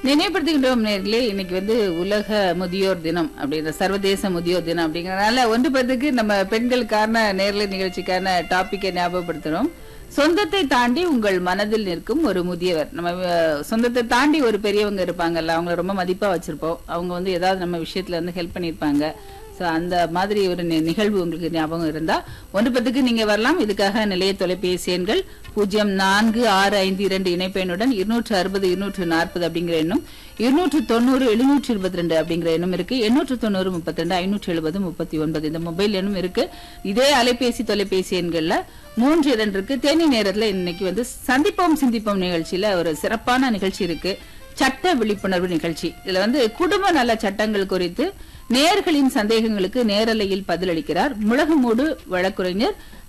நினைவுபடுத்துகின்றோம் நேர்களே இன்னைக்கு வந்து உலக முதியோர் தினம் அப்படின்ற சர்வதேச முதியோர் தினம் அப்படிங்கறதுனால ஒன்று பத்துக்கு நம்ம பெண்களுக்கான நேர்ல நிகழ்ச்சிக்கான டாபிக்கை ஞாபகப்படுத்துறோம் சொந்தத்தை தாண்டி உங்கள் மனதில் நிற்கும் ஒரு முதியவர் நம்ம அஹ், சொந்தத்தை தாண்டி ஒரு பெரியவங்க இருப்பாங்கல்ல அவங்கள ரொம்ப மதிப்பா வச்சிருப்போம் அவங்க வந்து ஏதாவது நம்ம விஷயத்துல வந்து ஹெல்ப் பண்ணியிருப்பாங்க ஸோ அந்த மாதிரி ஒரு நி- நிகழ்வு உங்களுக்கு ஞாபகம் இருந்தா ஒன்று பத்துக்கு நீங்க வரலாம் இதுக்காக நிலைய தொலைபேசி எண்கள் பூஜ்ஜியம் நான்கு ஆறு ஐந்து இரண்டு இணைப்பெண்ணுடன் இருநூற்று அறுபது இருநூற்று நாற்பது அப்படிங்கிற எண்ணும் இருநூற்று தொண்ணூறு எழுநூற்று இருபத்தி ரெண்டு அப்படிங்கிற எண்ணும் இருக்கு எண்ணூற்று தொண்ணூறு முப்பத்தி ரெண்டு ஐநூற்று எழுபது முப்பத்தி ஒன்பது இந்த மொபைல் எண்ணும் இருக்கு இதே அலைபேசி தொலைபேசி எண்கள்ல மூன்று இரண்டு இருக்கு தேனி நேரத்துல இன்னைக்கு வந்து சந்திப்போம் சிந்திப்போம் நிகழ்ச்சியில ஒரு சிறப்பான நிகழ்ச்சி இருக்கு சட்ட விழிப்புணர்வு நிகழ்ச்சி இதுல வந்து குடும்ப நல சட்டங்கள் குறித்து நேர்களின் சந்தேகங்களுக்கு நேரலையில் பதிலளிக்கிறார் முழகமூடு வழக்குரைஞர்